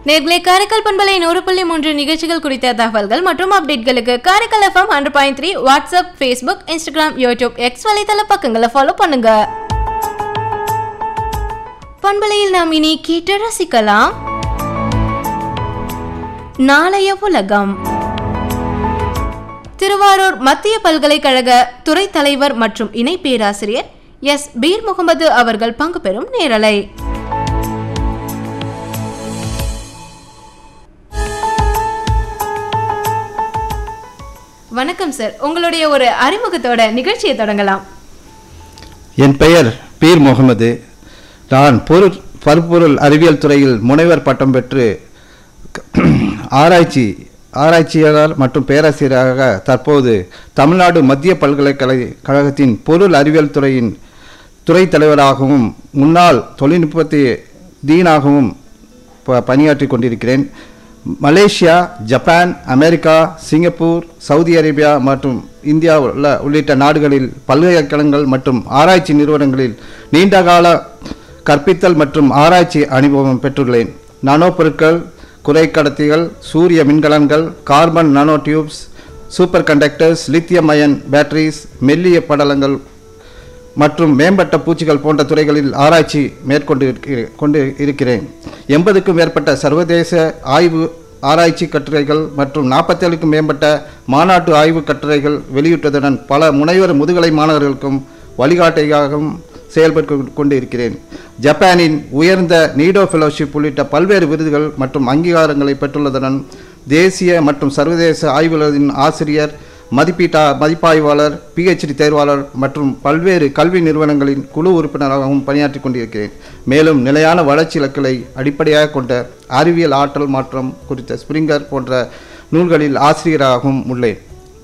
நேர்களே காரைக்கால் பண்பலை நூறு புள்ளி மூன்று நிகழ்ச்சிகள் குறித்த தகவல்கள் மற்றும் அப்டேட்களுக்கு Karaikal FM hundred point three WhatsApp Facebook Instagram YouTube X வலைத்தள பக்கங்களை ஃபாலோ பண்ணுங்க பண்பலையில் நாம் இனி கேட்டு ரசிக்கலாம் நாளைய உலகம் திருவாரூர் மத்திய பல்கலைக்கழக துறை தலைவர் மற்றும் இணை பேராசிரியர் எஸ் பீர் முகமது அவர்கள் பங்கு பெறும் நேரலை வணக்கம் சார் உங்களுடைய ஒரு அறிமுகத்தோட நிகழ்ச்சியை தொடங்கலாம் என் பெயர் பீர் முகமது நான் பொருள் பருப்பொருள் அறிவியல் துறையில் முனைவர் பட்டம் பெற்று ஆராய்ச்சி ஆராய்ச்சியாளர் மற்றும் பேராசிரியராக தற்போது தமிழ்நாடு மத்திய பல்கலைக்கழக கழகத்தின் பொருள் அறிவியல் துறையின் துறை தலைவராகவும் முன்னாள் தொழில்நுட்பத்தி டீனாகவும் ப பணியாற்றி கொண்டிருக்கிறேன் Malaysia Japan America Singapore Saudi Arabia மற்றும் இந்தியா உள்ள உள்ளிட்ட நாடுகளில் பல்கலைக்கழகங்கள் மற்றும் ஆராய்ச்சி நிறுவனங்களில் நீண்டகால கற்பித்தல் மற்றும் ஆராய்ச்சி அனுபவம் பெற்றுள்ளேன் நானோ பொருட்கள் குறைக்கடத்திகள் சூரிய மின்கலன்கள் carbon nano tubes superconductors lithium ion batteries மெல்லிய படலங்கள் மற்றும் மேம்பட்ட பூச்சிகள் போன்ற துறைகளில் ஆராய்ச்சி மேற்கொண்டு இருக்கிற- கொண்டு இருக்கிறேன் எண்பதுக்கும் மேற்பட்ட சர்வதேச ஆய்வு ஆராய்ச்சி கட்டுரைகள் மற்றும் நாற்பத்தேழுக்கும் மேற்பட்ட மாநாட்டு ஆய்வு கட்டுரைகள் வெளியிட்டதுடன் பல முனைவர் முதுகலை மாணவர்களுக்கும் வழிகாட்டியாகவும் செயல்பட்டு கொண்டு இருக்கிறேன் ஜப்பானின் உயர்ந்த நீடோ ஃபெலோஷிப் உள்ளிட்ட பல்வேறு விருதுகள் மற்றும் அங்கீகாரங்களை பெற்றுள்ளதுடன் தேசிய மற்றும் சர்வதேச ஆய்வுகளின் ஆசிரியர் மதிப்பீட்டா மதிப்பாய்வாளர் பிஹெச்டி தேர்வாளர் மற்றும் பல்வேறு கல்வி நிறுவனங்களின் குழு உறுப்பினராகவும் பணியாற்றி கொண்டிருக்கிறேன் மேலும் நிலையான வளர்ச்சி இலக்குகளை அடிப்படையாக கொண்ட அறிவியல் ஆற்றல் மாற்றம் குறித்த ஸ்பிரிங்கர் போன்ற நூல்களில் ஆசிரியராகவும் உள்ளேன்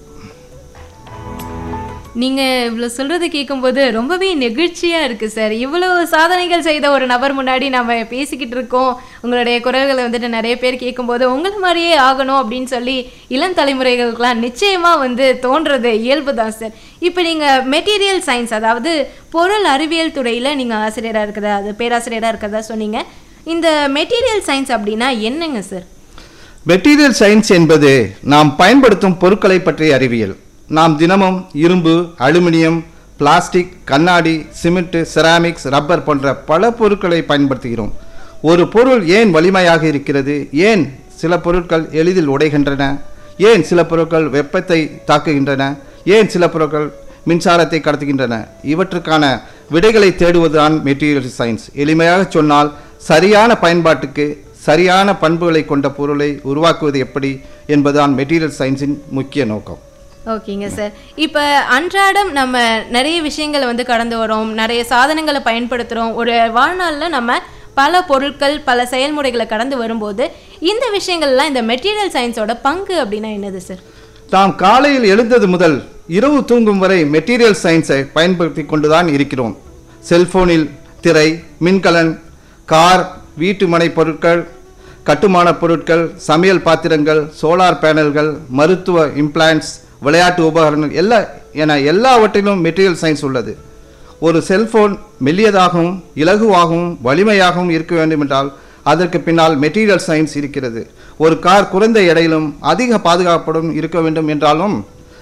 நீங்க இவ்வளவு சொல்றதை கேட்கும்போது ரொம்பவே நெகிழ்ச்சியா இருக்கு சார் இவ்வளவு சாதனைகள் செய்த ஒரு நபர் முன்னாடி நம்ம பேசிக்கிட்டு இருக்கோம் உங்களுடைய குரல்களை வந்துட்டு நிறைய பேர் கேட்கும்போது உங்களை மாதிரியே ஆகணும் அப்படின்னு சொல்லி இளம் தலைமுறைகளுக்கெல்லாம் நிச்சயமா வந்து தோன்றது இயல்பு தான் சார் இப்போ நீங்க மெட்டீரியல் சயின்ஸ் அதாவது பொருள் அறிவியல் துறையில நீங்க ஆசிரியரா இருக்கிறதா அது பேராசிரியரா இருக்கிறதா சொன்னீங்க இந்த மெட்டீரியல் சயின்ஸ் அப்படின்னா என்னங்க சார் மெட்டீரியல் சயின்ஸ் என்பது நாம் பயன்படுத்தும் பொருட்களை பற்றிய அறிவியல் நாம் தினமும் இரும்பு அலுமினியம் பிளாஸ்டிக் கண்ணாடி சிமெண்ட் செராமிக்ஸ் ரப்பர் போன்ற பல பொருட்களை பயன்படுத்துகிறோம் ஒரு பொருள் ஏன் வலிமையாக இருக்கிறது ஏன் சில பொருட்கள் எளிதில் உடைகின்றன ஏன் சில பொருட்கள் வெப்பத்தை தாக்குகின்றன ஏன் சில பொருட்கள் மின்சாரத்தை கடத்துகின்றன இவற்றுக்கான விடைகளை தேடுவதுதான் மெட்டீரியல் சயின்ஸ் எளிமையாக சொன்னால் சரியான பயன்பாட்டுக்கு சரியான பண்புகளை கொண்ட பொருளை உருவாக்குவது எப்படி என்பதுதான் மெட்டீரியல் சயின்ஸின் முக்கிய நோக்கம் ஓகேங்க சார் இப்போ அன்றாடம் நம்ம நிறைய விஷயங்களை வந்து கடந்து வரோம் நிறைய சாதனங்களை பயன்படுத்துகிறோம் ஒரு வாழ்நாளில் நம்ம பல பொருட்கள் பல செயல்முறைகளை கடந்து வரும்போது இந்த விஷயங்கள்லாம் இந்த மெட்டீரியல் சயின்ஸோட பங்கு அப்படின்னா என்னது சார் நாம் காலையில் எழுந்தது முதல் இரவு தூங்கும் வரை மெட்டீரியல் சயின்ஸை பயன்படுத்தி கொண்டுதான் இருக்கிறோம் செல்போனில் திரை மின்கலன் கார் வீட்டு மனை பொருட்கள் கட்டுமான பொருட்கள் சமையல் பாத்திரங்கள் சோலார் பேனல்கள் மருத்துவ இம்ப்ளான்ட்ஸ் விளையாட்டு உபகரணங்கள் எல்லா என எல்லாவற்றிலும் மெட்டீரியல் சயின்ஸ் உள்ளது ஒரு செல்போன் மெல்லியதாகவும் இலகுவாகவும் வலிமையாகவும் இருக்க வேண்டுமென்றால் அதற்கு பின்னால் மெட்டீரியல் சயின்ஸ் இருக்கிறது ஒரு கார் குறைந்த எடையிலும் அதிக பாதுகாப்புடன் இருக்க வேண்டும் என்றாலும்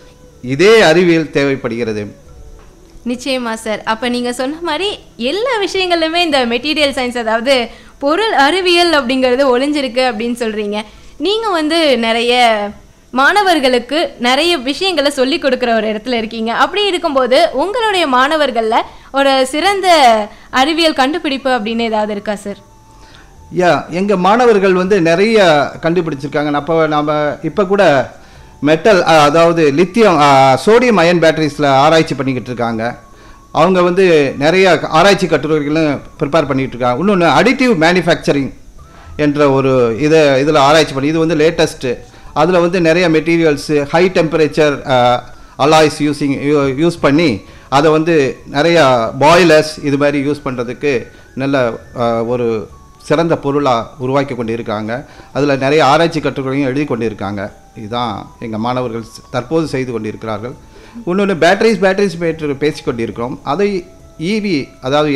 இதே அறிவியல் தேவைப்படுகிறது நிச்சயமா சார் அப்போ நீங்கள் சொன்ன மாதிரி எல்லா விஷயங்களுமே இந்த மெட்டீரியல் சயின்ஸ் அதாவது பொருள் அறிவியல் அப்படிங்கிறது ஒளிஞ்சிருக்கு அப்படின்னு சொல்கிறீங்க நீங்கள் வந்து நிறைய மாணவர்களுக்கு நிறைய விஷயங்களை சொல்லி கொடுக்குற ஒரு இடத்துல இருக்கீங்க அப்படி இருக்கும்போது உங்களுடைய மாணவர்களில் ஒரு சிறந்த அறிவியல் கண்டுபிடிப்பு அப்படின்னு ஏதாவது இருக்கா சார் யா எங்கள் மாணவர்கள் வந்து நிறைய கண்டுபிடிச்சிருக்காங்க அப்போ நம்ம இப்போ கூட மெட்டல் அதாவது லித்தியம் சோடியம் அயன் பேட்டரிஸில் ஆராய்ச்சி பண்ணிக்கிட்டு இருக்காங்க அவங்க வந்து நிறைய ஆராய்ச்சி கட்டுரைகளும் ப்ரிப்பேர் பண்ணிக்கிட்டு இருக்காங்க இன்னொன்று அடிட்டிவ் மேனுஃபேக்சரிங் என்ற ஒரு இதை இதில் ஆராய்ச்சி பண்ணி இது வந்து லேட்டஸ்ட்டு அதில் வந்து நிறைய materials high temperature alloys using use பண்ணி அதை வந்து நிறையா பாய்லர்ஸ் இது மாதிரி யூஸ் பண்ணுறதுக்கு நல்ல அஹ், ஒரு சிறந்த பொருளாக உருவாக்கி கொண்டு இருக்காங்க அதில் நிறைய ஆராய்ச்சி கட்டுரைகளையும் எழுதி கொண்டு இருக்காங்க இதுதான் எங்கள் மாணவர்கள் தற்போது செய்து கொண்டிருக்கிறார்கள் இன்னொன்று பேட்டரிஸ் பேட்டரிஸ் பேட்டரி பேசிக்கொண்டிருக்கிறோம் அதை இவி அதாவது